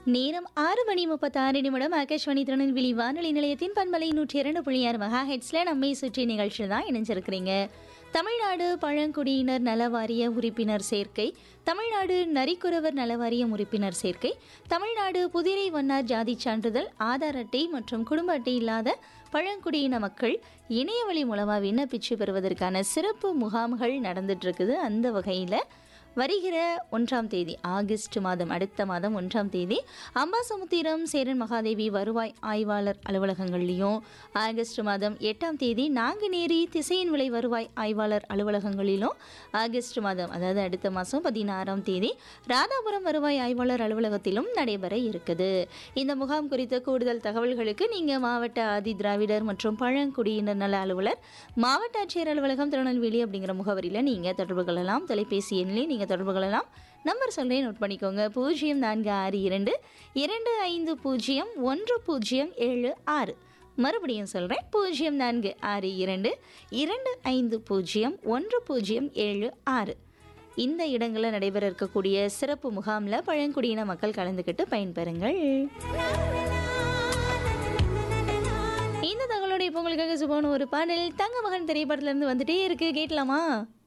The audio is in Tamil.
நேரம் ஆறு மணி முப்பத்தாறு நிமிடம் ஆகாஷ்வாணி திருநெல்வேலி வானொலி நிலையத்தின் பண்பலை நூற்றி இரண்டு புள்ளி ஆறு மெகா ஹெட்ஸில் நம்மை சுற்றி நிகழ்ச்சியில் தான் இணைஞ்சிருக்கிறீங்க தமிழ்நாடு பழங்குடியினர் நலவாரிய உறுப்பினர் சேர்க்கை தமிழ்நாடு நரிக்குறவர் நலவாரியம் உறுப்பினர் சேர்க்கை தமிழ்நாடு புதிரை வண்ணார் ஜாதி சான்றிதழ் ஆதார் அட்டை மற்றும் குடும்ப அட்டை இல்லாத பழங்குடியின மக்கள் இணையவழி மூலமாக விண்ணப்பிச்சு பெறுவதற்கான சிறப்பு முகாம்கள் நடந்துட்டு இருக்குது அந்த வகையில் வருகிற ஒன்றாம் தேதி ஆகஸ்ட் மாதம் அடுத்த மாதம் ஒன்றாம் தேதி அம்பாசமுத்திரம் சேரன் மகாதேவி வருவாய் ஆய்வாளர் அலுவலகங்கள்லையும் ஆகஸ்ட் மாதம் எட்டாம் தேதி நாங்குநேரி திசையின் விலை வருவாய் ஆய்வாளர் அலுவலகங்களிலும் ஆகஸ்ட் மாதம் அதாவது அடுத்த மாதம் பதினாறாம் தேதி ராதாபுரம் வருவாய் ஆய்வாளர் அலுவலகத்திலும் நடைபெற இருக்குது இந்த முகாம் குறித்த கூடுதல் தகவல்களுக்கு நீங்கள் மாவட்ட ஆதி திராவிடர் மற்றும் பழங்குடியினர் நல அலுவலர் மாவட்ட ஆட்சியர் அலுவலகம் திருநெல்வேலி அப்படிங்கிற முகவரியில் நீங்கள் தொடர்பு கொள்ளலாம் தொலைபேசி எண்ணிலே நீங்கள் தொடர்பு கொள்ளலாம் நம்பர் சொல்கிறேன் நோட் பண்ணிக்கோங்க பூஜ்ஜியம் நான்கு ஆறு இரண்டு இரண்டு ஐந்து பூஜ்ஜியம் ஒன்று பூஜ்ஜியம் ஏழு ஆறு மறுபடியும் சொல்கிறேன் பூஜ்ஜியம் நான்கு ஆறு இரண்டு இரண்டு ஐந்து பூஜ்ஜியம் ஒன்று பூஜ்ஜியம் ஏழு ஆறு இந்த இடங்களில் நடைபெற இருக்கக்கூடிய சிறப்பு முகாமில் பழங்குடியின மக்கள் கலந்துக்கிட்டு பயன்பெறுங்கள் இந்த தகவலோட இப்போ உங்களுக்காக சுபான ஒரு பாடல் தங்க மகன் திரைப்படத்துல இருந்து வந்துட்டே இருக்கு கேட்கலாமா